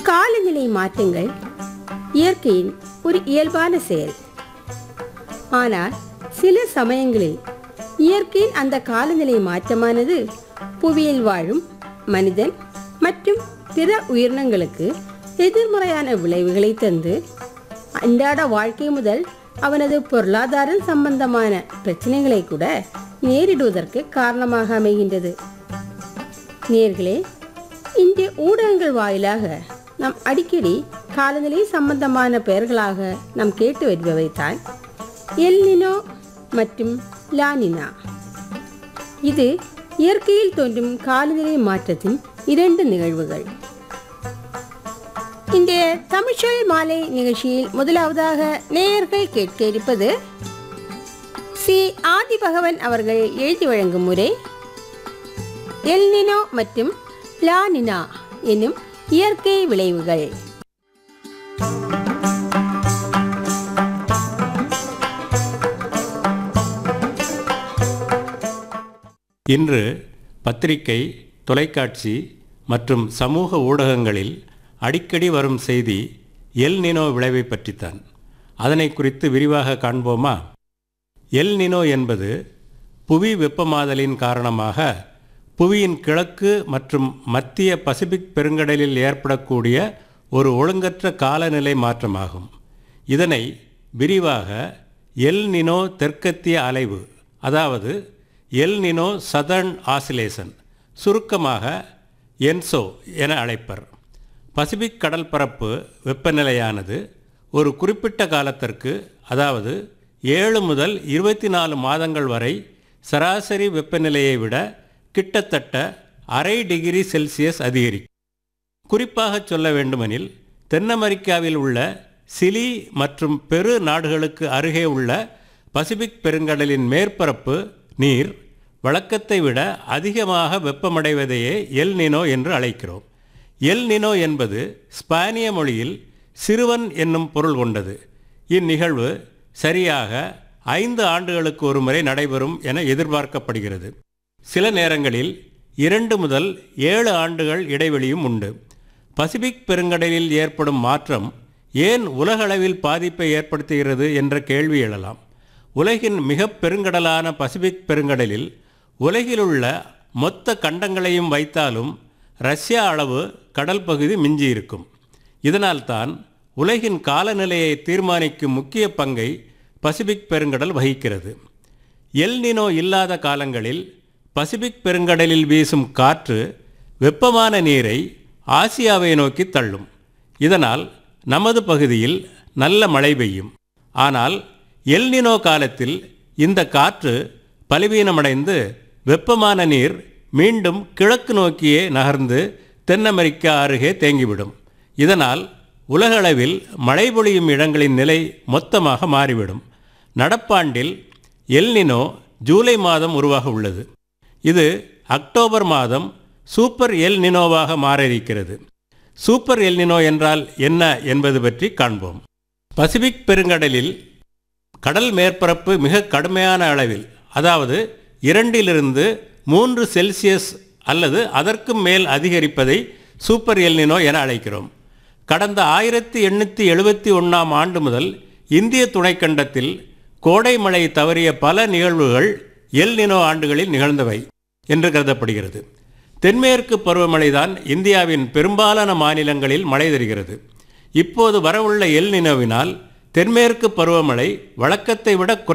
காலநிலை மாற்றங்கள் இயற்கையின் ஒரு இயல்பான செயல் ஆனால் சில சமயங்களில் இயற்கையின் அந்த காலநிலை மாற்றமானது புவியில் வாழும் மனிதன் மற்றும் பிற உயிரினங்களுக்கு எதிர்மறையான விளைவுகளை தந்து அன்றாட வாழ்க்கை முதல் அவனது பொருளாதார சம்பந்தமான பிரச்சனைகளை கூட நேரிடுவதற்கு காரணமாக அமைகின்றது நேர்களே இன்றைய ஊடகங்கள் வாயிலாக நாம் அடிக்கடி காலநிலை சம்பந்தமான பெயர்களாக நாம் கேட்டு வருபவைத்தான் எல்னினோ மற்றும் லானினா இது இயற்கையில் தோன்றும் காலநிலை மாற்றத்தின் இரண்டு நிகழ்வுகள் இன்றைய தமிழ்ச்சொல் மாலை நிகழ்ச்சியில் முதலாவதாக நேயர்கள் கேட்க இருப்பது சி ஆதிபகவன் அவர்கள் எழுதி வழங்கும் முறை எல்னினோ மற்றும் லானினா என்னும் இயற்கை விளைவுகள் இன்று பத்திரிகை தொலைக்காட்சி மற்றும் சமூக ஊடகங்களில் அடிக்கடி வரும் செய்தி எல் நினோ விளைவை பற்றித்தான் அதனை குறித்து விரிவாக காண்போமா எல் நினோ என்பது புவி வெப்பமாதலின் காரணமாக புவியின் கிழக்கு மற்றும் மத்திய பசிபிக் பெருங்கடலில் ஏற்படக்கூடிய ஒரு ஒழுங்கற்ற காலநிலை மாற்றமாகும் இதனை விரிவாக எல் நினோ தெற்கத்திய அலைவு அதாவது எல் நினோ சதர்ன் ஆசிலேஷன் சுருக்கமாக என்சோ என அழைப்பர் பசிபிக் கடல் பரப்பு வெப்பநிலையானது ஒரு குறிப்பிட்ட காலத்திற்கு அதாவது ஏழு முதல் இருபத்தி நாலு மாதங்கள் வரை சராசரி வெப்பநிலையை விட கிட்டத்தட்ட அரை டிகிரி செல்சியஸ் அதிகரிக்கும் குறிப்பாக சொல்ல வேண்டுமெனில் தென் அமெரிக்காவில் உள்ள சிலி மற்றும் பெரு நாடுகளுக்கு அருகே உள்ள பசிபிக் பெருங்கடலின் மேற்பரப்பு நீர் வழக்கத்தை விட அதிகமாக வெப்பமடைவதையே எல் நினோ என்று அழைக்கிறோம் எல் நினோ என்பது ஸ்பானிய மொழியில் சிறுவன் என்னும் பொருள் கொண்டது இந்நிகழ்வு சரியாக ஐந்து ஆண்டுகளுக்கு ஒரு முறை நடைபெறும் என எதிர்பார்க்கப்படுகிறது சில நேரங்களில் இரண்டு முதல் ஏழு ஆண்டுகள் இடைவெளியும் உண்டு பசிபிக் பெருங்கடலில் ஏற்படும் மாற்றம் ஏன் உலகளவில் பாதிப்பை ஏற்படுத்துகிறது என்ற கேள்வி எழலாம் உலகின் மிக பெருங்கடலான பசிபிக் பெருங்கடலில் உலகிலுள்ள மொத்த கண்டங்களையும் வைத்தாலும் ரஷ்யா அளவு கடல் பகுதி மிஞ்சி இருக்கும் இதனால்தான் உலகின் காலநிலையை தீர்மானிக்கும் முக்கிய பங்கை பசிபிக் பெருங்கடல் வகிக்கிறது எல் நினோ இல்லாத காலங்களில் பசிபிக் பெருங்கடலில் வீசும் காற்று வெப்பமான நீரை ஆசியாவை நோக்கி தள்ளும் இதனால் நமது பகுதியில் நல்ல மழை பெய்யும் ஆனால் எல் நினோ காலத்தில் இந்த காற்று பலவீனமடைந்து வெப்பமான நீர் மீண்டும் கிழக்கு நோக்கியே நகர்ந்து தென் அமெரிக்கா அருகே தேங்கிவிடும் இதனால் உலகளவில் மழை பொழியும் இடங்களின் நிலை மொத்தமாக மாறிவிடும் நடப்பாண்டில் எல்னினோ ஜூலை மாதம் உருவாக உள்ளது இது அக்டோபர் மாதம் சூப்பர் எல் நினோவாக மாற இருக்கிறது சூப்பர் எல் நினோ என்றால் என்ன என்பது பற்றி காண்போம் பசிபிக் பெருங்கடலில் கடல் மேற்பரப்பு மிக கடுமையான அளவில் அதாவது இரண்டிலிருந்து மூன்று செல்சியஸ் அல்லது அதற்கும் மேல் அதிகரிப்பதை சூப்பர் எல்னினோ என அழைக்கிறோம் கடந்த ஆயிரத்தி எண்ணூற்றி எழுபத்தி ஒன்றாம் ஆண்டு முதல் இந்திய துணைக்கண்டத்தில் கோடை மழை தவறிய பல நிகழ்வுகள் எல் நினோ ஆண்டுகளில் நிகழ்ந்தவை என்று கருதப்படுகிறது தென்மேற்கு பருவமழைதான் இந்தியாவின் பெரும்பாலான மாநிலங்களில் மழை தருகிறது இப்போது வரவுள்ள எல் நினோவினால் தென்மேற்கு பருவமழை வழக்கத்தை விட குறை